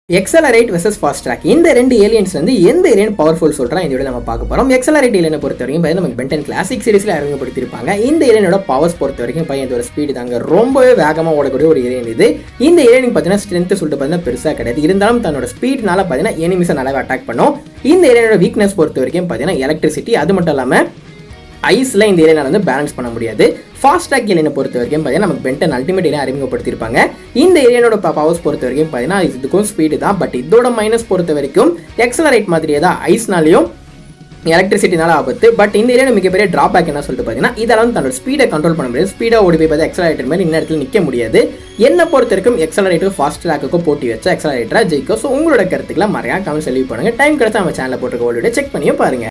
accelerate versus fast track இந்த ரெண்டு aliens வந்து எந்த ஏலியன் பவர்ஃபுல் சொல்கிறோம் இந்த வீடியோ நம்ம பார்க்க போகிறோம் எக்ஸலரேட் ஏலியனை பொறுத்த வரைக்கும் பார்த்தீங்கன்னா நமக்கு பென்டன் கிளாசிக் சீரிஸில் அறிமுகப்படுத்தியிருப்பாங்க இந்த ஏலியனோட பவர்ஸ் பொறுத்த வரைக்கும் பையன் இதோட ஸ்பீடு தாங்க ரொம்பவே வேகமாக ஓடக்கூடிய ஒரு ஏலியன் இது இந்த ஏலியனுக்கு பார்த்தீங்கன்னா ஸ்ட்ரென்த் சொல்லிட்டு பார்த்தீங்கன்னா பெருசாக கிடையாது இருந்தாலும் தன்னோட ஸ்பீட்னால பார்த்தீங்கன்னா எனிமிஸை நல்லாவே அட்டாக் பண்ணும் இந்த ஏலியனோட வீக்னஸ் பொறுத்த வரைக்கும் பார்த்தீங்கன்னா எலக்ட்ரிசிட்டி அது மட்டும் இல்லாமல் ஐஸில் இந்த ஏலியனை வந்து பேலன்ஸ் பண்ண முடியாது ஃபாஸ்ட் ட்ராக் ஏலியனை பொறுத்த வரைக்கும் பார்த்தீங்கன்னா நமக்கு பென்டன் அல்டிமேட் ஏலியன் அறிமுகப்படுத்தியிருப்பாங்க இந்த ஏலியனோட பவர்ஸ் பொறுத்த வரைக்கும் பார்த்தீங்கன்னா இதுக்கும் ஸ்பீடு தான் பட் இதோட மைனஸ் பொறுத்த வரைக்கும் எக்ஸலரேட் மாதிரியே தான் ஐஸ்னாலையும் எலக்ட்ரிசிட்டினால ஆபத்து பட் இந்த ஏரியா மிகப்பெரிய டிராபேக் என்ன சொல்லிட்டு பார்த்தீங்கன்னா இதெல்லாம் தன்னோட ஸ்பீடை கண்ட்ரோல் பண்ண முடியாது ஸ்பீடாக ஓடி போய் பார்த்து எக்ஸலரேட்டர் மாதிரி இந்த இடத்துல நிற்க முடியாது என்ன பொறுத்த வரைக்கும் எக்ஸலரேட்டர் ஃபாஸ்ட் ட்ராக்குக்கும் போட்டி வச்சா எக்ஸலரேட்டராக ஜெயிக்கும் ஸோ உங்களோட கருத்துக்களை மறையா கமெண்ட் சொல்லி பண்ணுங்க டைம் கிடைச்சா நம்ம சேனலில் போட்டுருக்க வீடியோ செக் பண்ணியும் பாருங்க